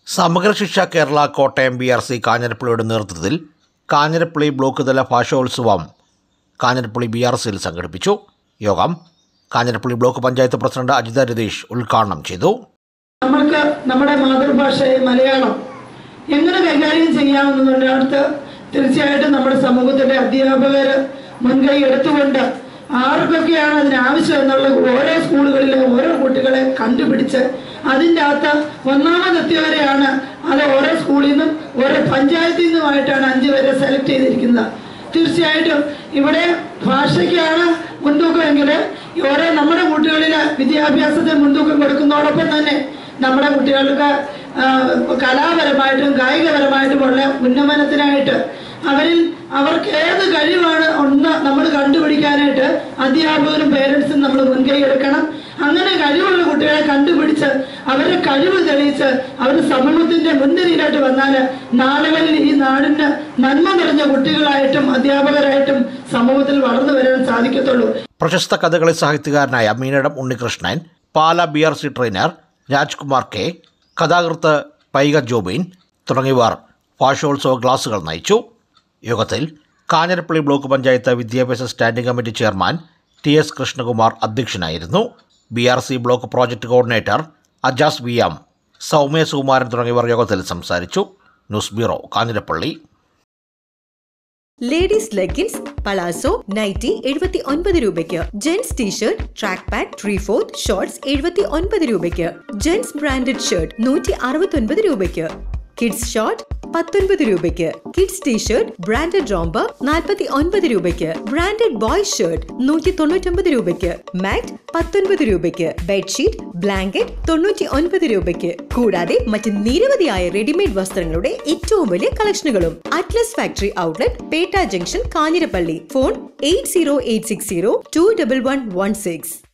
സമഗ്ര Shiksha Kerala Kottayam B R C കാഞ്ഞിരപ്പള്ളിയുടെ നേതൃത്വത്തിൽ കാഞ്ഞിരപ്പള്ളി ബ്ലോക്ക് തല ഭാഷോത്സവം കാഞ്ഞിരപ്പള്ളി ബി ആർ സിയിൽ സംഘടിപ്പിച്ചു യോഗം കാഞ്ഞിരപ്പള്ളി ബ്ലോക്ക് പഞ്ചായത്ത് പ്രസിഡന്റ് അജിത രതീഷ് ഉദ്ഘാടനം ചെയ്തു നമ്മൾക്ക് നമ്മുടെ മാതൃഭാഷയെ മലയാളം എങ്ങനെ കൈകാര്യം ചെയ്യാമെന്നുള്ളിടത്ത് തീർച്ചയായിട്ടും നമ്മുടെ സമൂഹത്തിലെ അധ്യാപകർ മുൻകൈ എടുത്തുകൊണ്ട് ആർക്കൊക്കെയാണ് അതിന് ആവശ്യം എന്നുള്ള ഓരോ സ്കൂളുകളിലെ ഓരോ കുട്ടികളെ കണ്ടുപിടിച്ച് അതിൻ്റെ അകത്ത് ഒന്നാമതെത്തിയവരെയാണ് അത് ഓരോ സ്കൂളിൽ നിന്നും ഓരോ പഞ്ചായത്തിൽ നിന്നുമായിട്ടാണ് അഞ്ച് പേരെ സെലക്ട് ചെയ്തിരിക്കുന്നത് തീർച്ചയായിട്ടും ഇവിടെ ഭാഷയ്ക്കാണ് മുൻതൂക്കമെങ്കിൽ ഓരോ നമ്മുടെ കുട്ടികളിൽ വിദ്യാഭ്യാസത്തിന് മുൻതൂക്കം കൊടുക്കുന്നതോടൊപ്പം തന്നെ നമ്മുടെ കുട്ടികൾക്ക് ആ, കലാപരമായിട്ടും കായികപരമായിട്ടുമുള്ള ഉന്നമനത്തിനായിട്ട് അവരിൽ അവർക്ക് ഏത് കഴിവാണ് ഒന്ന് നമ്മൾ കണ്ടുപിടിക്കാനായിട്ട് അധ്യാപകരും പേരൻസും നമ്മൾ മുൻകൈ എടുക്കണം അങ്ങനെ കഴിവുള്ള കുട്ടികളെ കണ്ടുപിടിച്ച് അവരുടെ കഴിവ് തെളിയിച്ച് അവർ സമൂഹത്തിന്റെ മുൻനിരയിലായിട്ട് വന്നാൽ നാളുകളിൽ ഈ നാടിന് നന്മ നിറഞ്ഞ കുട്ടികളായിട്ടും അധ്യാപകരായിട്ടും സമൂഹത്തിൽ വളർന്നു വരാൻ സാധിക്കത്തുള്ളൂ പ്രശസ്ത കഥകളി സാഹിത്യകാരനായ Meenadom Unnikrishnan Pala B R C trainer Rajkumar K കഥാകൃത്ത് പൈക ജോബിൻ തുടങ്ങിയവർ ഭാഷോത്സവ ക്ലാസുകൾ നയിച്ചു യോഗത്തിൽ കാഞ്ഞിരപ്പള്ളി ബ്ലോക്ക് പഞ്ചായത്ത് വിദ്യാഭ്യാസ standing committee chairman T S Krishnakumar അധ്യക്ഷനായിരുന്നു B R C block project coordinator Ajas V M Soumya Sukumaran തുടങ്ങിയവർ യോഗത്തിൽ സംസാരിച്ചു news bureau Kanjirappally ladies leggings palazzo nighty എഴുപത്തി ഒൻപത് രൂപയ്ക്ക് gents T shirt track pant three fourth shorts എഴുപത്തി ഒൻപത് രൂപയ്ക്ക് ജെന്റ്സ് ബ്രാൻഡഡ് ഷർട്ട് നൂറ്റി അറുപത്തി ഒൻപത് രൂപയ്ക്ക് കിഡ്സ് ഷോർട്ട് പത്തൊൻപത് രൂപയ്ക്ക് കിഡ്സ് ടീഷർട്ട് ബ്രാൻഡഡ് റോംബർ നാൽപ്പത്തി ഒൻപത് രൂപയ്ക്ക് ബ്രാൻഡഡ് ബോയ്സ് ഷർട്ട് നൂറ്റി തൊണ്ണൂറ്റൊമ്പത് രൂപയ്ക്ക് മാറ്റ് പത്തൊൻപത് രൂപയ്ക്ക് ബെഡ്ഷീറ്റ് ബ്ലാങ്കറ്റ് തൊണ്ണൂറ്റി ഒൻപത് രൂപയ്ക്ക് കൂടാതെ മറ്റ് നിരവധിയായ റെഡിമെയ്ഡ് വസ്ത്രങ്ങളുടെ ഏറ്റവും വലിയ കളക്ഷനുകളും Atlas factory outlet Petta junction Kanjirappally phone eight zero eight six zero two double one one six